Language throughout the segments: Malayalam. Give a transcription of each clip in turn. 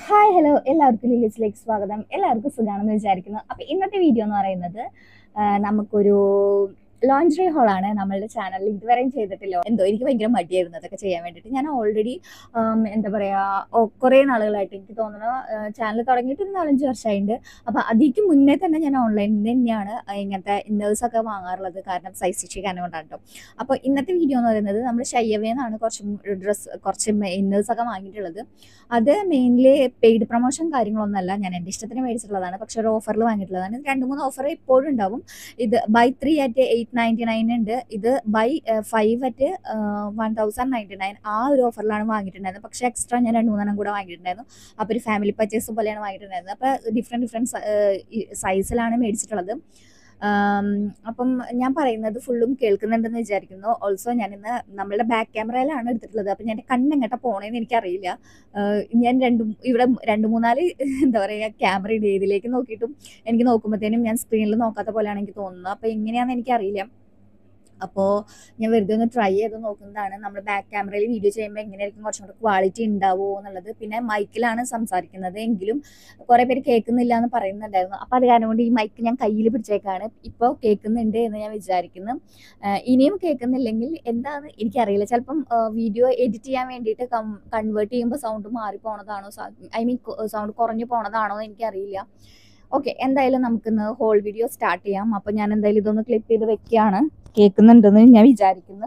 ഹായ് ഹലോ എല്ലാവർക്കും ലിലിസിലേക്ക് സ്വാഗതം എല്ലാവർക്കും സുഖമാണെന്ന് വിചാരിക്കുന്നു അപ്പോൾ ഇന്നത്തെ വീഡിയോ എന്ന് പറയുന്നത് ആ, നമുക്കൊരു ലോഞ്ചറി ഹോളാണ് നമ്മളുടെ ചാനലിൽ ഇതുവരെയും ചെയ്തിട്ടില്ല എന്തോ എനിക്ക് ഭയങ്കര മടിയായിരുന്നു അതൊക്കെ ചെയ്യാൻ വേണ്ടിയിട്ട് ഞാൻ ഓൾറെഡി എന്താ പറയുക കുറേ നാളുകളായിട്ട് എനിക്ക് തോന്നുന്നു ചാനൽ തുടങ്ങിയിട്ട് ഒരു നാലഞ്ച് വർഷമായിട്ടുണ്ട് അപ്പോൾ അതിക്ക് മുന്നേ തന്നെ ഞാൻ ഓൺലൈനിൽ തന്നെയാണ് ഇങ്ങനത്തെ ഇന്നേഴ്സൊക്കെ വാങ്ങാറുള്ളത് കാരണം സൈസ് ശിക്ഷിക്കാൻ കൊണ്ടാണ് കേട്ടോ അപ്പോൾ ഇന്നത്തെ വീഡിയോ എന്ന് പറയുന്നത് നമ്മൾ ഷയ്യവേന്നാണ് കുറച്ച് ഡ്രസ്സ് കുറച്ച് ഇന്നേഴ്സൊക്കെ വാങ്ങിയിട്ടുള്ളത് അത് മെയിൻലി പെയ്ഡ് പ്രൊമോഷൻ കാര്യങ്ങളൊന്നുമല്ല ഞാൻ എൻ്റെ ഇഷ്ടത്തിന് മേടിച്ചിട്ടുള്ളതാണ് പക്ഷെ ഒരു ഓഫറിൽ വാങ്ങിയിട്ടുള്ളതാണ് ഇത് രണ്ട് മൂന്ന് ഓഫർ ഇപ്പോഴും ഉണ്ടാവും ഇത് buy three at eight ninety nine ഉണ്ട് ഇത് buy five at one thousand ninety nine ആ ഒരു ഓഫറിലാണ് വാങ്ങിയിട്ടുണ്ടായിരുന്നത് പക്ഷേ എക്സ്ട്രാ ഞാൻ രണ്ട് മൂന്നെണ്ണം കൂടെ വാങ്ങിയിട്ടുണ്ടായിരുന്നു അപ്പോൾ ഒരു ഫാമിലി പർച്ചേസ് പോലെയാണ് വാങ്ങിയിട്ടുണ്ടായിരുന്നത് അപ്പോൾ ഡിഫറെൻറ്റ് ഡിഫറെൻറ്റ് സൈസിലാണ് മേടിച്ചിട്ടുള്ളത് ആം, അപ്പം ഞാൻ പറയുന്നത് ഫുള്ളും കേൾക്കുന്നുണ്ടെന്ന് വിചാരിക്കുന്നു ഓൾസോ ഞാൻ ഇന്ന് നമ്മളുടെ ബാക്ക് ക്യാമറയിലാണ് എടുത്തിട്ടുള്ളത് അപ്പം ഞാൻ കണ്ണെങ്ങട്ട പോണേന്ന് എനിക്കറിയില്ല ആഹ് ഞാൻ രണ്ടും ഇവിടെ രണ്ട് മൂന്നാല് എന്താ പറയുക ക്യാമറ ഉണ്ട് ഇതിലേക്ക് നോക്കിയിട്ടും എനിക്ക് നോക്കുമ്പോഴത്തേനും ഞാൻ സ്ക്രീനിൽ നോക്കാത്ത പോലെയാണ് എനിക്ക് തോന്നുന്നത് അപ്പോൾ എങ്ങനെയാണെന്ന് എനിക്കറിയില്ല അപ്പോൾ ഞാൻ വെറുതെ ഒന്ന് ട്രൈ ചെയ്ത് നോക്കുന്നതാണ് നമ്മൾ ബാക്ക് ക്യാമറയിൽ വീഡിയോ ചെയ്യുമ്പോൾ എങ്ങനെയായിരിക്കും കുറച്ചും കൂടെ ക്വാളിറ്റി ഉണ്ടാവുമോ എന്നുള്ളത് പിന്നെ മൈക്കിലാണ് സംസാരിക്കുന്നത് എങ്കിലും കുറേ പേര് കേൾക്കുന്നില്ല എന്ന് പറയുന്നുണ്ടായിരുന്നു അപ്പോൾ അത് കാരണം കൊണ്ട് ഈ മൈക്ക് ഞാൻ കയ്യിൽ പിടിച്ചേക്കാണ് ഇപ്പോൾ കേൾക്കുന്നുണ്ട് എന്ന് ഞാൻ വിചാരിക്കുന്നു ആഹ് ഇനിയും കേൾക്കുന്നില്ലെങ്കിൽ എന്താന്ന് എനിക്കറിയില്ല ചിലപ്പം വീഡിയോ എഡിറ്റ് ചെയ്യാൻ വേണ്ടിയിട്ട് കൺവേർട്ട് ചെയ്യുമ്പോൾ സൗണ്ട് മാറി പോണതാണോ ഐ മീൻ സൗണ്ട് കുറഞ്ഞു പോണതാണോ എന്ന് എനിക്കറിയില്ല ഓക്കെ എന്തായാലും നമുക്കിന്ന് ഹോൾ വീഡിയോ സ്റ്റാർട്ട് ചെയ്യാം അപ്പോൾ ഞാൻ എന്തായാലും ഇതൊന്ന് ക്ലിപ്പ് ചെയ്ത് വെക്കുകയാണ് കേൾക്കുന്നുണ്ടെന്ന് ഞാൻ വിചാരിക്കുന്നു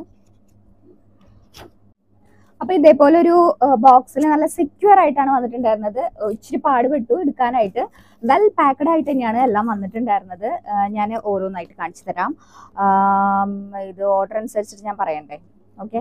അപ്പൊ ഇതേപോലെ ഒരു ബോക്സിൽ നല്ല സെക്യൂർ ആയിട്ടാണ് വന്നിട്ടുണ്ടായിരുന്നത് ഏഹ് ഇച്ചിരി പാടുപെട്ടു എടുക്കാനായിട്ട് വെൽ പാക്കഡ് ആയിട്ട് തന്നെയാണ് എല്ലാം വന്നിട്ടുണ്ടായിരുന്നത് ഞാൻ ഓരോന്നായിട്ട് കാണിച്ചു തരാം ആം, ഇത് ഓർഡർ അനുസരിച്ചിട്ട് ഞാൻ പറയണ്ടേ ഓക്കെ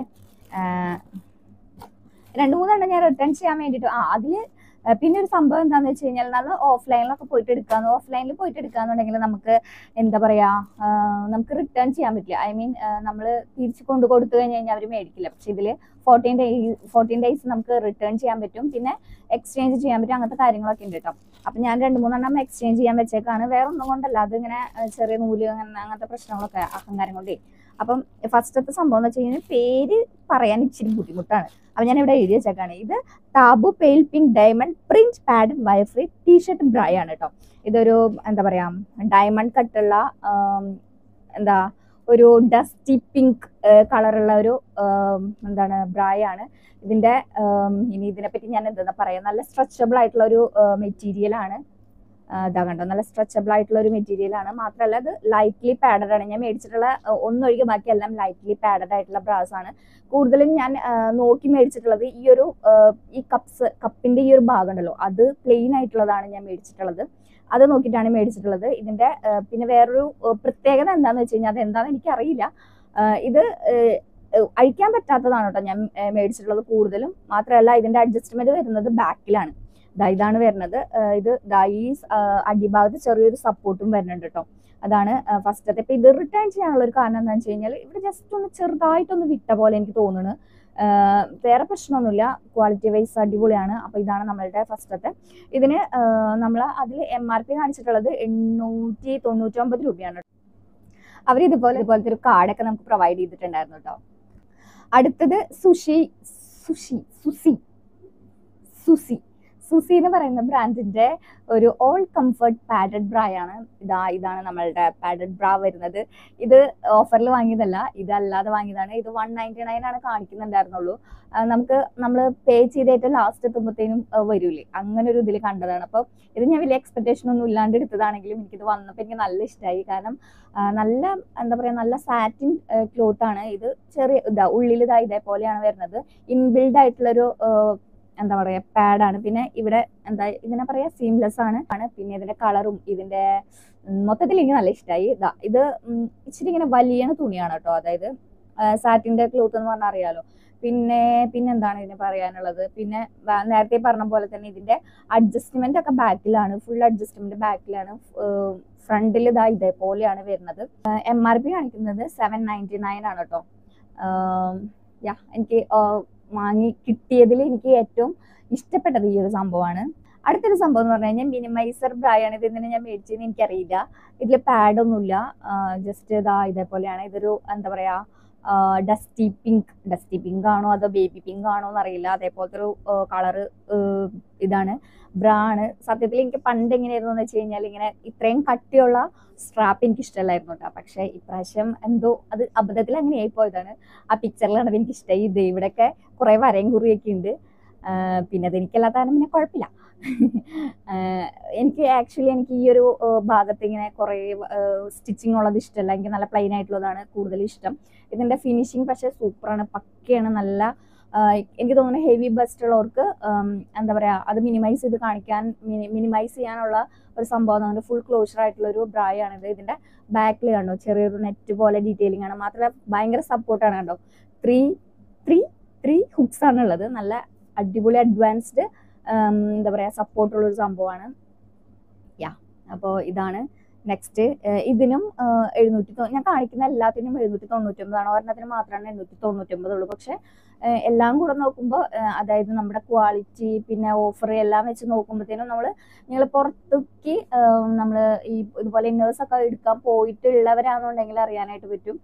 രണ്ട് മൂന്നെണ്ണം ഞാൻ റിട്ടേൺ ചെയ്യാൻ വേണ്ടിയിട്ട് ആ അതില് ആ, പിന്നെ ഒരു സംഭവം എന്താണെന്ന് വെച്ച് കഴിഞ്ഞാൽ നമ്മൾ ഓഫ്ലൈനിലൊക്കെ പോയിട്ട് എടുക്കാന്ന് ഓഫ്ലൈനിൽ പോയിട്ട് എടുക്കാന്നുണ്ടെങ്കിൽ നമുക്ക് എന്താ പറയാ ആ, നമുക്ക് റിട്ടേൺ ചെയ്യാൻ പറ്റില്ല ഐ മീൻ നമ്മൾ തിരിച്ച് കൊണ്ടു കൊടുത്തു കഴിഞ്ഞ് കഴിഞ്ഞാൽ അവർ മേടിക്കില്ല പക്ഷെ ഇതിൽ ഫോർട്ടീൻ ഡേ ഫോർട്ടീൻ ഡേയ്സ് നമുക്ക് റിട്ടേൺ ചെയ്യാൻ പറ്റും പിന്നെ എക്സ്ചേഞ്ച് ചെയ്യാൻ പറ്റും അങ്ങനത്തെ കാര്യങ്ങളൊക്കെ ഉണ്ട് കേട്ടോ അപ്പം ഞാൻ രണ്ട് മൂന്നെണ്ണം എക്സ്ചേഞ്ച് ചെയ്യാൻ വെച്ചേക്കാണ് വേറെ ഒന്നും കൊണ്ടല്ല അതിങ്ങനെ ആ, ചെറിയ നൂല് അങ്ങനെ അങ്ങനത്തെ പ്രശ്നങ്ങളൊക്കെ അഹങ്കാരം കൊണ്ടേ അപ്പം ഫസ്റ്റത്തെ സംഭവം എന്ന് വെച്ച് കഴിഞ്ഞാൽ പേര് പറയാൻ ഇച്ചിരി ബുദ്ധിമുട്ടാണ് അപ്പം ഞാൻ ഇവിടെ എഴുതി വെച്ചേക്കാണ് ഇത് ടാബു pale pink diamond print padded wire free t shirt bra ആണ് കേട്ടോ ഇതൊരു എന്താ പറയാ ഡയമണ്ട് കട്ടുള്ള ആം, എന്താ ഒരു ഡസ്റ്റി പിങ്ക് കളറുള്ള ഒരു ആം, എന്താണ് ബ്രായ ആണ് ഇതിന്റെ ആം, ഇനി ഇതിനെപ്പറ്റി ഞാൻ എന്താ പറയാ നല്ല സ്ട്രെച്ചബിൾ ആയിട്ടുള്ള ഒരു മെറ്റീരിയൽ ആണ് ആ, ഇതാ കണ്ടോ നല്ല സ്ട്രെച്ചബിൾ ആയിട്ടുള്ള ഒരു മെറ്റീരിയൽ ആണ് മാത്രമല്ല അത് ലൈറ്റ്ലി പാഡഡ് ആണ് ഞാൻ മേടിച്ചിട്ടുള്ള ആ, ഒന്നൊഴികെ ബാക്കി എല്ലാം ലൈറ്റ്ലി പാഡഡ് ആയിട്ടുള്ള ബ്രാസ് ആണ് കൂടുതലും ഞാൻ ആ, നോക്കി മേടിച്ചിട്ടുള്ളത് ഈ ഒരു ആ, ഈ കപ്സ് കപ്പിന്റെ ഈ ഒരു ഭാഗം ഉണ്ടല്ലോ അത് പ്ലെയിൻ ആയിട്ടുള്ളതാണ് ഞാൻ മേടിച്ചിട്ടുള്ളത് അത് നോക്കിയിട്ടാണ് മേടിച്ചിട്ടുള്ളത് ഇതിന്റെ ആ, പിന്നെ വേറൊരു ആ, പ്രത്യേകത എന്താണെന്ന് വെച്ച് കഴിഞ്ഞാൽ അത് എന്താണെന്ന് എനിക്കറിയില്ല ആ, ഇത് ആ, അഴിക്കാൻ പറ്റാത്തതാണ് കേട്ടോ ഞാൻ ആ, മേടിച്ചിട്ടുള്ളത് കൂടുതലും മാത്രമല്ല ഇതിന്റെ അഡ്ജസ്റ്റ്മെന്റ് വരുന്നത് ബാക്കിലാണ് ദാ ഇതാണ് വരുന്നത് ആ, ഇത് ദാ ഈ ആ, അടിഭാഗത്ത് ചെറിയൊരു സപ്പോർട്ടും വരുന്നുണ്ട് കേട്ടോ അതാണ് ഫസ്റ്റത്തെ ഇപ്പൊ ഇത് റിട്ടേൺ ചെയ്യാനുള്ള ഒരു കാരണം എന്താണെന്ന് വെച്ച് കഴിഞ്ഞാൽ ഇവിടെ ജസ്റ്റ് ഒന്ന് ചെറുതായിട്ടൊന്ന് വിട്ട പോലെ എനിക്ക് തോന്നുന്നു ആഹ് വേറെ പ്രശ്നമൊന്നുമില്ല ക്വാളിറ്റി വൈസ് അടിപൊളിയാണ് അപ്പോൾ ഇതാണ് നമ്മളുടെ ഫസ്റ്റത്തെ ഇതിന് നമ്മൾ അതിൽ എം ആർ പി കാണിച്ചിട്ടുള്ളത് എണ്ണൂറ്റി തൊണ്ണൂറ്റൊമ്പത് രൂപയാണ് അവർ ഇതുപോലെ ഇതുപോലത്തെ ഒരു കാർഡൊക്കെ നമുക്ക് പ്രൊവൈഡ് ചെയ്തിട്ടുണ്ടായിരുന്നു കേട്ടോ അടുത്തത് സുഷി സുഷി സുസി സുസി സുസി എന്ന് പറയുന്ന ബ്രാൻഡിന്റെ ഒരു ഓൾ കംഫർട്ട് പാഡഡ് ബ്രാ ആണ് ഇതാ ഇതാണ് നമ്മളുടെ പാഡഡ് ബ്രാ വരുന്നത് ഇത് ഓഫറിൽ വാങ്ങിയതല്ല ഇതല്ലാതെ വാങ്ങിയതാണ് ഇത് വൺ നയൻറ്റി നയൻ ആണ് കാണിക്കുന്നുണ്ടായിരുന്നുള്ളൂ ആ, നമുക്ക് നമ്മൾ പേ ചെയ്തിട്ട് ലാസ്റ്റ് എത്തുമ്പോഴത്തേനും ആ, വരൂലേ അങ്ങനെ ഒരു ഇതിൽ കണ്ടതാണ് അപ്പോൾ ഇത് ഞാൻ വലിയ എക്സ്പെക്ടേഷൻ ഒന്നും ഇല്ലാണ്ട് എടുത്തതാണെങ്കിലും എനിക്കിത് വന്നപ്പോൾ എനിക്ക് നല്ല ഇഷ്ടമായി കാരണം ആ, നല്ല എന്താ പറയുക നല്ല സാറ്റിൻ ക്ലോത്ത് ആണ് ഇത് ചെറിയ ഇതാ ഉള്ളിൽ ഇതാ ഇതേപോലെയാണ് വരുന്നത് ഇൻബിൽഡ് ആയിട്ടുള്ളൊരു ആ, എന്താ പറയുക പാഡാണ് പിന്നെ ഇവിടെ എന്താ ഇതിനെ പറയാ സീംലെസ് ആണ് ആണ് പിന്നെ ഇതിന്റെ കളറും ഇതിന്റെ ഉം, മൊത്തത്തിൽ എനിക്ക് നല്ല ഇഷ്ടമായി ഇതാ ഇത് ഉം, ഇച്ചിരി ഇങ്ങനെ വലിയ തുണിയാണ് കേട്ടോ അതായത് സാറ്റിന്റെ ക്ലോത്ത് എന്ന് പറഞ്ഞാൽ അറിയാലോ പിന്നെ പിന്നെ എന്താണ് ഇതിന് പറയാനുള്ളത് പിന്നെ വ- നേരത്തെ പറഞ്ഞ പോലെ തന്നെ ഇതിന്റെ അഡ്ജസ്റ്റ്മെന്റ് ഒക്കെ ബാക്കിലാണ് ഫുൾ അഡ്ജസ്റ്റ്മെന്റ് ബാക്കിലാണ് ഫ്രണ്ടിൽ ഇതാ ഇതേപോലെയാണ് വരുന്നത് എം ആർ പി കാണിക്കുന്നത് സെവൻ നയൻറ്റി നയൻ ആണ് കേട്ടോ യാ എനിക്ക് ആ, വാങ്ങി കിട്ടിയതിൽ എനിക്ക് ഏറ്റവും ഇഷ്ടപ്പെട്ടത് ഈ ഒരു സംഭവമാണ് അടുത്തൊരു സംഭവം എന്ന് പറഞ്ഞു കഴിഞ്ഞാൽ മിനിമൈസർ ബ്രായാണ് ഇത് ഇതിനെ ഞാൻ മേടിച്ചതെന്ന് എനിക്കറിയില്ല ഇതിൽ പാഡൊന്നുമില്ല ജസ്റ്റ് ഇതാ ഇതേപോലെയാണ് ഇതൊരു എന്താ പറയാ ഡസ്റ്റി പിങ്ക് ഡസ്റ്റി പിങ്ക് ആണോ അതോ ബേബി പിങ്ക് ആണോ എന്നറിയില്ല അതേപോലത്തെ ഒരു കളറ് ഇതാണ് ബ്രാ ആണ് സത്യത്തിൽ എനിക്ക് പണ്ട് എങ്ങനെയായിരുന്നു എന്ന് വെച്ച് കഴിഞ്ഞാൽ ഇങ്ങനെ ഇത്രയും കട്ടിയുള്ള സ്ട്രാപ്പ് എനിക്ക് ഇഷ്ടമല്ലായിരുന്നു കേട്ടോ പക്ഷേ ഇപ്രാവശ്യം എന്തോ അത് അബദ്ധത്തിൽ അങ്ങനെ ആയി പോയതാണ് ആ പിക്ചറിലാണ് എനിക്ക് ഇഷ്ടമായി ഇത് ഇവിടെയൊക്കെ കുറേ വരയും കുറിയൊക്കെ ഉണ്ട് ആഹ് പിന്നെ അത് എനിക്കല്ലാത്ത കാരണം പിന്നെ കുഴപ്പമില്ല ആഹ് എനിക്ക് ആക്ച്വലി എനിക്ക് ഈ ഒരു ആഹ് ഭാഗത്ത് ഇങ്ങനെ കുറേ സ്റ്റിച്ചിങ് ഉള്ളത് ഇഷ്ടമല്ല എനിക്ക് നല്ല പ്ലെയിൻ ആയിട്ടുള്ളതാണ് കൂടുതൽ ഇഷ്ടം ഇതിന്റെ ഫിനിഷിങ് പക്ഷേ സൂപ്പറാണ് പക്കയാണ് നല്ല ആഹ് എനിക്ക് തോന്നുന്നു ഹെവി ബസ്റ്റ് ഉള്ളവർക്ക് ആം, എന്താ പറയാ അത് മിനിമൈസ് ചെയ്ത് കാണിക്കാൻ മിനിമൈസ് ചെയ്യാനുള്ള ഒരു സംഭവം ആണ് ഫുൾ ക്ലോഷർ ആയിട്ടുള്ള ഒരു ബ്രായാണിത് ഇതിന്റെ ബാക്കിൽ കണ്ടോ ചെറിയൊരു നെറ്റ് പോലെ ഡീറ്റെയിലിംഗ് ആണ് മാത്രമല്ല ഭയങ്കര സപ്പോർട്ടാണ് കണ്ടോ ത്രീ ത്രീ ത്രീ ഹുക്സ് ആണ് ഉള്ളത് നല്ല അടിപൊളി അഡ്വാൻസ്ഡ് എന്താ പറയാ സപ്പോർട്ടുള്ള ഒരു സംഭവമാണ് യാ അപ്പോൾ ഇതാണ് നെക്സ്റ്റ് ഇതിനും ആഹ് എഴുന്നൂറ്റി തൊ- ഞാൻ കാണിക്കുന്ന എല്ലാത്തിനും എഴുന്നൂറ്റി തൊണ്ണൂറ്റൊമ്പതാണ് ഒരെണ്ണത്തിന് മാത്രമാണ് എണ്ണൂറ്റി തൊണ്ണൂറ്റൊമ്പത് ഉള്ളൂ പക്ഷെ ആഹ് എല്ലാം കൂടെ നോക്കുമ്പോൾ അതായത് നമ്മുടെ ക്വാളിറ്റി പിന്നെ ഓഫർ എല്ലാം വെച്ച് നോക്കുമ്പോഴത്തേനും നമ്മൾ നിങ്ങൾ പുറത്തേക്ക് നമ്മൾ ഈ ഇതുപോലെ ഇന്നേഴ്സ് ഒക്കെ എടുക്കാൻ പോയിട്ടുള്ളവരാണെന്നുണ്ടെങ്കിൽ അറിയാനായിട്ട് പറ്റും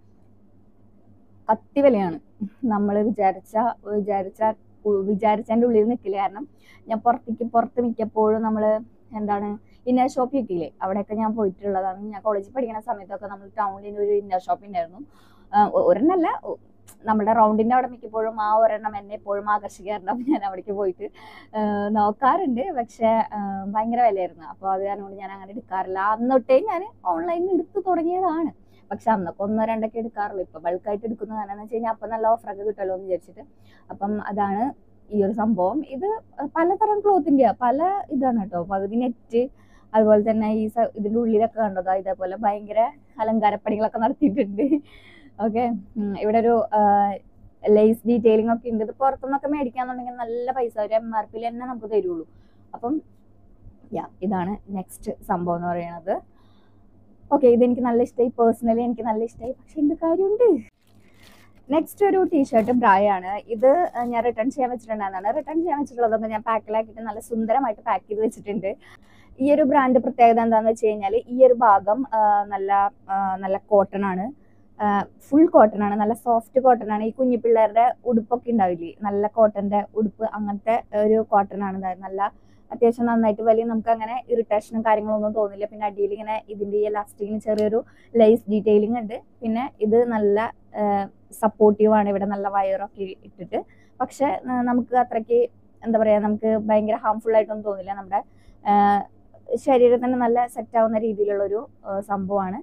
കത്തി വിലയാണ് നമ്മൾ വിചാരിച്ച വിചാരിച്ച വിചാരിച്ചതിൻ്റെ ഉള്ളിൽ നിൽക്കില്ല കാരണം ഞാൻ പുറത്തേക്ക് പുറത്ത് മിക്കപ്പോഴും നമ്മൾ എന്താണ് ഇന്നർ ഷോപ്പ് കിട്ടിയില്ലേ അവിടെയൊക്കെ ഞാൻ പോയിട്ടുള്ളതാണ് ഞാൻ കോളേജിൽ പഠിക്കുന്ന സമയത്തൊക്കെ നമ്മൾ ടൗണിൽ ഒരു ഇന്നർ ഷോപ്പ് ഉണ്ടായിരുന്നു ആഹ് ഒ- ഒരെണ്ണമല്ല ഒ- നമ്മുടെ റൗണ്ടിന്റെ അവിടെ മിക്കപ്പോഴും ആ ഒരെണ്ണം എന്നെ എപ്പോഴും ആകർഷിക്കാറുണ്ട് അപ്പോൾ ഞാൻ അവിടേക്ക് പോയിട്ട് ആഹ് നോക്കാറുണ്ട് പക്ഷെ ആഹ് ഭയങ്കര വിലയായിരുന്നു അപ്പോൾ അത് കാരണം കൊണ്ട് ഞാൻ അങ്ങനെ എടുക്കാറില്ല അന്നൊട്ടേ ഞാൻ ഓൺലൈനിൽ എടുത്തു തുടങ്ങിയതാണ് പക്ഷെ അന്നൊക്കെ ഒന്നോ രണ്ടൊക്കെ എടുക്കാറുള്ളൂ ഇപ്പൊ ബൾക്കായിട്ട് എടുക്കുന്നത് കാരണം വെച്ച് കഴിഞ്ഞാൽ അപ്പം നല്ല ഓഫറൊക്കെ കിട്ടുമല്ലോ എന്ന് വിചാരിച്ചിട്ട് അപ്പം അതാണ് ഈ ഒരു സംഭവം ഇത് പലതരം ക്ലോത്തിന്റെ പല ഇതാണ് കേട്ടോ പകുതി നെറ്റ് അതുപോലെ തന്നെ ഈ സ- ഇതിന്റെ ഉള്ളിലൊക്കെ കണ്ടതാ ഇതേപോലെ ഭയങ്കര അലങ്കാരപ്പണികളൊക്കെ നടത്തിയിട്ടുണ്ട് ഓക്കെ ഇവിടെ ഒരു ലേസ് ഡീറ്റെയിലിംഗ് ഒക്കെ ഉണ്ട് ഇത് പുറത്തുനിന്നൊക്കെ മേടിക്കാന്നുണ്ടെങ്കിൽ നല്ല പൈസ ഒരു എം ആർ പിയിൽ തന്നെ നമുക്ക് തരുള്ളൂ അപ്പം യാ ഇതാണ് നെക്സ്റ്റ് സംഭവം എന്ന് പറയുന്നത് ഓക്കെ ഇതെനിക്ക് നല്ല ഇഷ്ടമായി പേഴ്സണലി എനിക്ക് നല്ല ഇഷ്ടമായി പക്ഷെ എന്ത് കാര്യമുണ്ട് നെക്സ്റ്റ് ഒരു ടീഷർട്ട് ബ്രായാണ് ഇത് ഞാൻ റിട്ടേൺ ചെയ്യാൻ വെച്ചിട്ടുണ്ടായിരുന്നാണ് റിട്ടേൺ ചെയ്യാൻ വെച്ചിട്ടുള്ളതൊക്കെ ഞാൻ പാക്കിലാക്കിയിട്ട് നല്ല സുന്ദരമായിട്ട് പാക്ക് ചെയ്ത് വെച്ചിട്ടുണ്ട് ഈ ഒരു ബ്രാൻഡ് പ്രത്യേകത എന്താണെന്ന് വെച്ച് കഴിഞ്ഞാൽ ഈ ഒരു ഭാഗം ആ, നല്ല ആ, നല്ല കോട്ടൺ ആണ് ഫുൾ കോട്ടൺ ആണ് നല്ല സോഫ്റ്റ് കോട്ടൺ ആണ് ഈ കുഞ്ഞു പിള്ളേരുടെ ഉടുപ്പൊക്കെ ഉണ്ടാവില്ലേ നല്ല കോട്ടന്റെ ഉടുപ്പ് അങ്ങനത്തെ ഒരു കോട്ടൺ ആണ് ഇത് നല്ല അത്യാവശ്യം നന്നായിട്ട് വലിയ നമുക്ക് അങ്ങനെ ഇറിറ്റേഷനും കാര്യങ്ങളൊന്നും തോന്നില്ല പിന്നെ അടിയിൽ ഇങ്ങനെ ഇതിന്റെ ഈ എലാസ്റ്റിക്കിന് ചെറിയൊരു ലൈസ് ഡീറ്റെയിലിംഗ് ഉണ്ട് പിന്നെ ഇത് നല്ല സപ്പോർട്ടീവ് ആണ് ഇവിടെ നല്ല വയറൊക്കെ ഇട്ടിട്ട് പക്ഷെ ആ, നമുക്ക് അത്രയ്ക്ക് എന്താ പറയാ നമുക്ക് ഭയങ്കര ഹാംഫുൾ ആയിട്ടൊന്നും തോന്നില്ല നമ്മുടെ ആ, ശരീരത്തിന് നല്ല സെറ്റ് ആവുന്ന രീതിയിലുള്ള ഒരു ആ, സംഭവമാണ്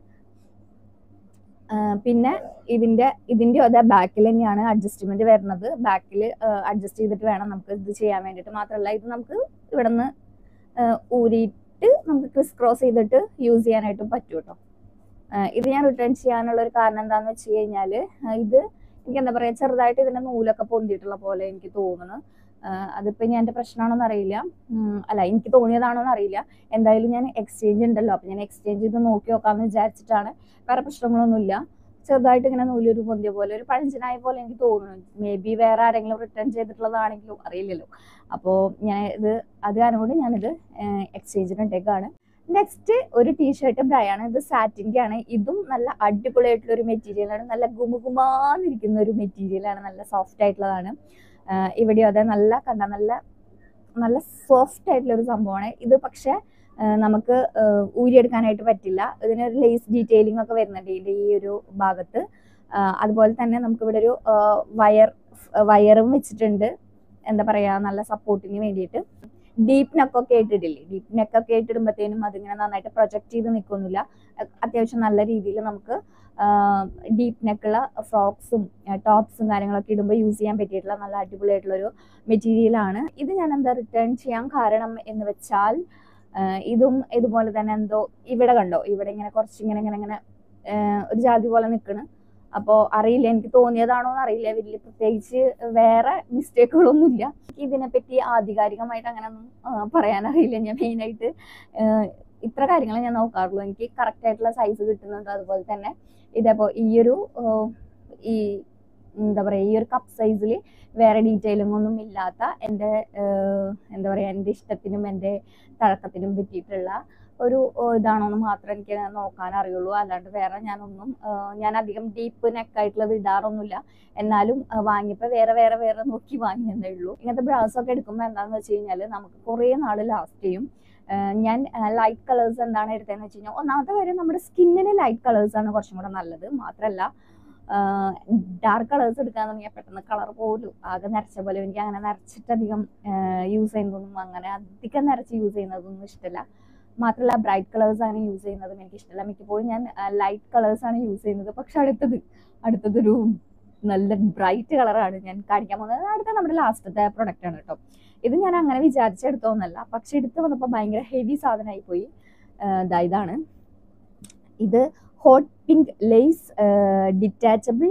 ആ, പിന്നെ ഇതിന്റെ ഇതിന്റെ അതെ ബാക്കിൽ തന്നെയാണ് അഡ്ജസ്റ്റ്മെന്റ് വരുന്നത് ബാക്കിൽ അഡ്ജസ്റ്റ് ചെയ്തിട്ട് വേണം നമുക്ക് ഇത് ചെയ്യാൻ വേണ്ടിയിട്ട് മാത്രമല്ല ഇത് നമുക്ക് ഇവിടെ നിന്ന് ഊരിയിട്ട് നമുക്ക് ക്രിസ് ക്രോസ് ചെയ്തിട്ട് യൂസ് ചെയ്യാനായിട്ടും പറ്റും കേട്ടോ ഇത് ഞാൻ റിട്ടേൺ ചെയ്യാനുള്ള ഒരു കാരണം എന്താണെന്ന് വെച്ച് കഴിഞ്ഞാൽ ഇത് എനിക്ക് എന്താ പറയുക ചെറുതായിട്ട് ഇതിന്റെ നൂലൊക്കെ പൊന്തിയിട്ടുള്ള പോലെ എനിക്ക് തോന്നുന്നു ആഹ് അതിപ്പോ ഇനി എന്റെ പ്രശ്നമാണോന്ന് അറിയില്ല ഉം, അല്ല എനിക്ക് തോന്നിയതാണോന്ന് അറിയില്ല എന്തായാലും ഞാൻ എക്സ്ചേഞ്ച് ഉണ്ടല്ലോ അപ്പൊ ഞാൻ എക്സ്ചേഞ്ച് ചെയ്ത് നോക്കി നോക്കാമെന്ന് വിചാരിച്ചിട്ടാണ് വേറെ പ്രശ്നങ്ങളൊന്നുമില്ല ചെറുതായിട്ട് ഇങ്ങനെ നൂലൊരു പൊന്തിയ പോലെ ഒരു പഴഞ്ചനായ പോലെ എനിക്ക് തോന്നുന്നു മേ ബി വേറെ ആരെങ്കിലും റിട്ടേൺ ചെയ്തിട്ടുള്ളതാണെങ്കിലും അറിയില്ലല്ലോ അപ്പോൾ ഞാൻ ഇത് അത് കാരണം കൊണ്ട് ഞാനിത് എക്സ്ചേഞ്ചിന് ഇട്ടേക്കാണ് നെക്സ്റ്റ് ഒരു ടീഷർട്ട് ബ്രയാണ് ഇത് സാറ്റിൻ്റെ ആണ് ഇതും നല്ല അടിപൊളിയായിട്ടുള്ള ഒരു മെറ്റീരിയലാണ് നല്ല ഗുമുഗുമാന്നിരിക്കുന്ന ഒരു മെറ്റീരിയലാണ് നല്ല സോഫ്റ്റ് ആയിട്ടുള്ളതാണ് ആഹ് ഇവിടെയും അതെ നല്ല കണ്ട നല്ല നല്ല സോഫ്റ്റ് ആയിട്ടുള്ള ഒരു സംഭവമാണ് ഇത് പക്ഷെ ആഹ് നമുക്ക് ആഹ് ഊരിയെടുക്കാനായിട്ട് പറ്റില്ല ഇതിനൊരു ലേസ് ഡീറ്റെയിലിംഗ് ഒക്കെ വരുന്നുണ്ട് ഇതിന്റെ ഈ ഒരു ഭാഗത്ത് ആഹ് അതുപോലെ തന്നെ നമുക്ക് ഇവിടെ ഒരു വയർ വയറും വെച്ചിട്ടുണ്ട് എന്താ പറയാ നല്ല സപ്പോർട്ടിന് വേണ്ടിയിട്ട് ഡീപ്പ് നെക്കൊക്കെ ഇട്ടിട്ടില്ലേ ഡീപ്പ് നെക്കൊക്കെ ഇട്ടിടുമ്പോഴത്തേനും അതിങ്ങനെ നന്നായിട്ട് പ്രൊജക്ട് ചെയ്ത് നിൽക്കൊന്നുമില്ല അ- അത്യാവശ്യം നല്ല രീതിയിൽ നമുക്ക് ഡീപ്പ് നെക്കുള്ള ഫ്രോക്സും ടോപ്സും കാര്യങ്ങളൊക്കെ ഇടുമ്പോൾ യൂസ് ചെയ്യാൻ പറ്റിയിട്ടുള്ള നല്ല അടിപൊളിയായിട്ടുള്ള ഒരു മെറ്റീരിയലാണ് ഇത് ഞാൻ എന്താ റിട്ടേൺ ചെയ്യാൻ കാരണം എന്ന് വെച്ചാൽ ആ, ഇതും ഇതുപോലെ തന്നെ എന്തോ ഇവിടെ കണ്ടോ ഇവിടെ ഇങ്ങനെ കുറച്ച് ഇങ്ങനെ ഇങ്ങനെ ഇങ്ങനെ ആ, ഒരു ജാതി പോലെ നിൽക്കണ് അപ്പോൾ അറിയില്ല എനിക്ക് തോന്നിയതാണോ എന്ന് അറിയില്ല വലിയ പ്രത്യേകിച്ച് വേറെ മിസ്റ്റേക്കുകളൊന്നുമില്ല എനിക്ക് ഇതിനെപ്പറ്റി ആധികാരികമായിട്ട് അങ്ങനെ ഒന്നും ആ, പറയാനറിയില്ല ഞാൻ മെയിനായിട്ട് ഇത്ര കാര്യങ്ങൾ ഞാൻ നോക്കാറുള്ളൂ എനിക്ക് കറക്റ്റ് ആയിട്ടുള്ള സൈസ് കിട്ടുന്നുണ്ട് അതുപോലെ തന്നെ ഇതേപ്പോ ഈ ഒരു ആ, ഈ എന്താ പറയുക ഈ ഒരു കപ്പ് സൈസിൽ വേറെ ഡീറ്റെയിലിംഗ് ഒന്നും ഇല്ലാത്ത എൻ്റെ ഏഹ്, എന്താ പറയുക എൻ്റെ ഇഷ്ടത്തിനും എൻ്റെ തഴക്കത്തിനും പറ്റിയിട്ടുള്ള ഒരു ഏഹ്, ഇതാണോന്ന് മാത്രമേ എനിക്ക് നോക്കാൻ അറിയുള്ളൂ അല്ലാണ്ട് വേറെ ഞാനൊന്നും ഏഹ്, ഞാൻ അധികം ഡീപ്പ് നെക്കായിട്ടുള്ളത് ഇടാറൊന്നുമില്ല എന്നാലും ഏഹ്, വാങ്ങിയപ്പോൾ വേറെ വേറെ വേറെ നോക്കി വാങ്ങിയെന്നേ ഉള്ളൂ ഇങ്ങനത്തെ ബ്രൗസ് ഒക്കെ എടുക്കുമ്പോൾ എന്താണെന്ന് വെച്ച് കഴിഞ്ഞാൽ നമുക്ക് കുറേ നാൾ ലാസ്റ്റ് ചെയ്യും ഏഹ്, ഞാൻ ലൈറ്റ് കളേഴ്സ് എന്താണ് എടുത്തതെന്ന് വെച്ച് കഴിഞ്ഞാൽ ഒന്നാമത്തെ കാര്യം നമ്മുടെ സ്കിന്നിന് ലൈറ്റ് കളേഴ്സ് ആണ് കുറച്ചും കൂടെ നല്ലത് മാത്രമല്ല ഡാർക്ക് കളേഴ്സ് എടുക്കാൻ തുടങ്ങിയാൽ പെട്ടെന്ന് കളർ പോലും ആകെ നരച്ച പോലെ എനിക്ക് അങ്ങനെ നരച്ചിട്ടധികം യൂസ് ചെയ്യുന്നതൊന്നും അങ്ങനെ അധികം നരച്ച് യൂസ് ചെയ്യുന്നതൊന്നും ഇഷ്ടമല്ല മാത്രമല്ല ബ്രൈറ്റ് കളേഴ്സ് അങ്ങനെ യൂസ് ചെയ്യുന്നതും എനിക്ക് ഇഷ്ടമല്ല മിക്കപ്പോഴും ഞാൻ ലൈറ്റ് കളേഴ്സ് ആണ് യൂസ് ചെയ്യുന്നത് പക്ഷെ അടുത്തത് അടുത്തതൊരു നല്ല ബ്രൈറ്റ് കളറാണ് ഞാൻ കാണിക്കാൻ പോകുന്നത് അടുത്ത നമ്മുടെ ലാസ്റ്റത്തെ പ്രൊഡക്റ്റ് ആണ് കേട്ടോ ഇത് ഞാൻ അങ്ങനെ വിചാരിച്ചെടുത്തോന്നല്ല പക്ഷെ എടുത്ത് വന്നപ്പോൾ ഭയങ്കര ഹെവി സാധനമായി പോയി ആഹ് ദാ ഇതാണ് ഇത് hot pink lace detachable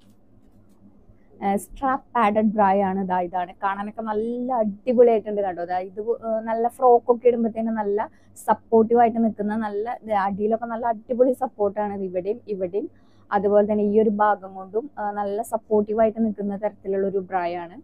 strap padded bra ആണ് ഇതാ ഇതാണ് കാണാനൊക്കെ നല്ല അടിപൊളിയായിട്ടുണ്ട് കേട്ടോ ദാ ഇത് ഏർ നല്ല ഫ്രോക്ക് ഒക്കെ ഇടുമ്പോഴത്തേനും നല്ല സപ്പോർട്ടീവ് ആയിട്ട് നിൽക്കുന്ന നല്ല ഇത് അടിയിലൊക്കെ നല്ല അടിപൊളി സപ്പോർട്ടാണ് ഇത് ഇവിടെയും ഇവിടെയും അതുപോലെ തന്നെ ഈ ഒരു ഭാഗം കൊണ്ടും ആ, നല്ല സപ്പോർട്ടീവ് ആയിട്ട് നിൽക്കുന്ന തരത്തിലുള്ള ഒരു ബ്രായാണ്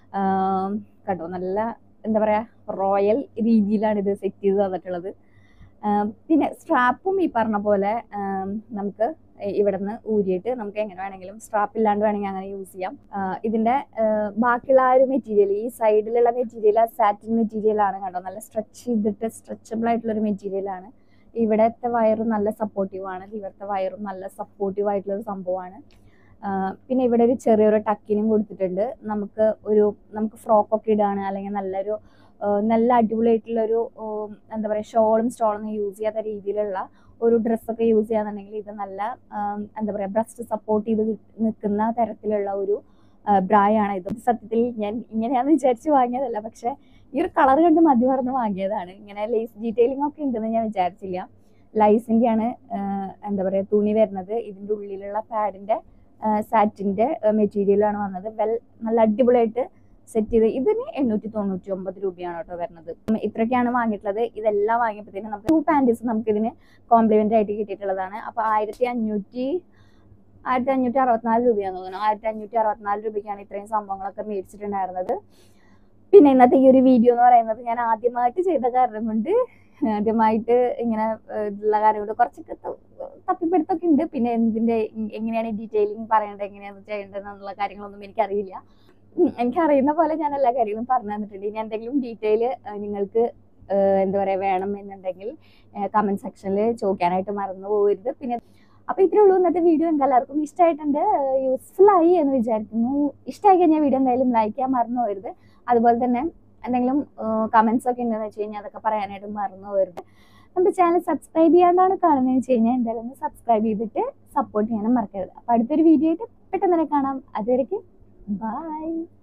കേട്ടോ നല്ല എന്താ പറയാ റോയൽ രീതിയിലാണ് ഇത് സെറ്റ് ചെയ്ത് തന്നിട്ടുള്ളത് ആം, പിന്നെ സ്ട്രാപ്പും ഈ പറഞ്ഞ പോലെ ആം, നമുക്ക് ഇവിടെ നിന്ന് ഊരിയിട്ട് നമുക്ക് എങ്ങനെ വേണമെങ്കിലും സ്ട്രാപ്പ് ഇല്ലാണ്ട് വേണമെങ്കിൽ അങ്ങനെ യൂസ് ചെയ്യാം ആ, ഇതിന്റെ ആ, ബാക്കിയുള്ള ആ ഒരു മെറ്റീരിയൽ ഈ സൈഡിലുള്ള മെറ്റീരിയൽ സാറ്റിൻ മെറ്റീരിയൽ ആണ് കേട്ടോ നല്ല സ്ട്രെച്ച് ചെയ്തിട്ട് സ്ട്രെച്ചബിൾ ആയിട്ടുള്ള ഒരു മെറ്റീരിയൽ ആണ് ഇവിടത്തെ വയറും നല്ല സപ്പോർട്ടീവ് ആണ് ഇവിടുത്തെ വയറും നല്ല സപ്പോർട്ടീവ് ആയിട്ടുള്ള ഒരു സംഭവമാണ് ആ, പിന്നെ ഇവിടെ ഒരു ചെറിയൊരു ടക്കിനും കൊടുത്തിട്ടുണ്ട് നമുക്ക് ഒരു നമുക്ക് ഫ്രോക്ക് ഒക്കെ ഇടുകയാണ് അല്ലെങ്കിൽ നല്ലൊരു ആ, നല്ല അടിപൊളിയായിട്ടുള്ള ഒരു ഉം, എന്താ പറയുക ഷോളും സ്റ്റോളൊന്നും യൂസ് ചെയ്യാത്ത രീതിയിലുള്ള ഒരു ഡ്രസ്സൊക്കെ യൂസ് ചെയ്യാന്നുണ്ടെങ്കിൽ ഇത് നല്ല ആം, എന്താ പറയുക ബ്രസ്റ്റ് സപ്പോർട്ട് ചെയ്ത് നിൽക്കുന്ന തരത്തിലുള്ള ഒരു ബ്രായാണ് ഇത് സത്യത്തിൽ ഞാൻ ഇങ്ങനെയാണെന്ന് വിചാരിച്ച് വാങ്ങിയതല്ല പക്ഷെ ഈ ഒരു കളർ കണ്ട് മതി മറന്ന് വാങ്ങിയതാണ് ഇങ്ങനെ ലേസ് ഡീറ്റെയിലിംഗ് ഒക്കെ ഉണ്ടെന്ന് ഞാൻ വിചാരിച്ചില്ല ലൈസിൻ്റെയാണ് എന്താ പറയുക തുണി വരുന്നത് ഇതിൻ്റെ ഉള്ളിലുള്ള പാഡിൻ്റെ സാറ്റിൻ്റെ മെറ്റീരിയലാണ് വന്നത് വെൽ നല്ല അടിപൊളിയായിട്ട് സെറ്റ് ചെയ്ത് ഇതിന് എണ്ണൂറ്റി തൊണ്ണൂറ്റി ഒമ്പത് രൂപയാണ് കേട്ടോ വരുന്നത് ഉം ഇത്രയൊക്കെയാണ് വാങ്ങിയിട്ടുള്ളത് ഇതെല്ലാം വാങ്ങിയപ്പോഴത്തേനും നമുക്ക് ടു പാൻറ്റീസ് നമുക്ക് ഇതിന് കോംപ്ലിമെൻ്റ് ആയിട്ട് കിട്ടിയിട്ടുള്ളതാണ് അപ്പോൾ ആയിരത്തി അഞ്ഞൂറ്റി ആയിരത്തി അഞ്ഞൂറ്റി അറുപത്തിനാല് രൂപയാണെന്ന് തോന്നുന്നു ആയിരത്തി അഞ്ഞൂറ്റി അറുപത്തിനാല് രൂപയ്ക്കാണ് ഇത്രയും സംഭവങ്ങളൊക്കെ മേടിച്ചിട്ടുണ്ടായിരുന്നത് പിന്നെ ഇന്നത്തെ ഈ ഒരു വീഡിയോ എന്ന് പറയുന്നത് ഞാൻ ആദ്യമായിട്ട് ചെയ്ത കാരണം കൊണ്ട് ആദ്യമായിട്ട് ഇങ്ങനെ ഏഹ്, ഉള്ള കാര്യം കൊണ്ട് കുറച്ചൊക്കെ ത- തപ്പിപ്പിടുത്തൊക്കെ ഉണ്ട് പിന്നെ എന്തിന്റെ ഇ- എങ്ങനെയാണ് ഡീറ്റെയിലിംഗ് പറയേണ്ടത് എങ്ങനെയാണ് ചെയ്യേണ്ടത് എന്നുള്ള കാര്യങ്ങളൊന്നും എനിക്കറിയില്ല ഉം, എനിക്കറിയുന്ന പോലെ ഞാൻ എല്ലാ കാര്യങ്ങളും പറഞ്ഞു തന്നിട്ടുണ്ട് ഇനി എന്തെങ്കിലും ഡീറ്റെയിൽ നിങ്ങൾക്ക് ഏഹ്, എന്താ പറയുക വേണം എന്നുണ്ടെങ്കിൽ കമന്റ് സെക്ഷനിൽ ചോദിക്കാനായിട്ട് മറന്നു പോകരുത് പിന്നെ അപ്പോൾ ഇത്രേ ഉള്ളൂ ഇന്നത്തെ വീഡിയോ എനിക്ക് എല്ലാവർക്കും ഇഷ്ടമായിട്ടുണ്ട് യൂസ്ഫുൾ ആയി എന്ന് വിചാരിക്കുന്നു ഇഷ്ടമായി കഴിഞ്ഞാൽ വീഡിയോ എന്തായാലും ലൈക്ക് ചെയ്യാൻ മറന്നു പോകരുത് അതുപോലെ തന്നെ എന്തെങ്കിലും കമന്റ്സ് ഒക്കെ ഉണ്ടെന്ന് വെച്ച് കഴിഞ്ഞാൽ അതൊക്കെ പറയാനായിട്ട് മറന്നു പോകരുത് നമ്മുടെ ചാനൽ സബ്സ്ക്രൈബ് ചെയ്യാണ്ടാണ് കാണുന്നതെന്ന് വെച്ച് കഴിഞ്ഞാൽ എന്തായാലും ഒന്ന് സബ്സ്ക്രൈബ് ചെയ്തിട്ട് സപ്പോർട്ട് ചെയ്യാനും മറക്കരുത് അപ്പോൾ അടുത്തൊരു വീഡിയോ ആയിട്ട് പെട്ടെന്ന് തന്നെ കാണാം അതുവരേക്ക് ബൈ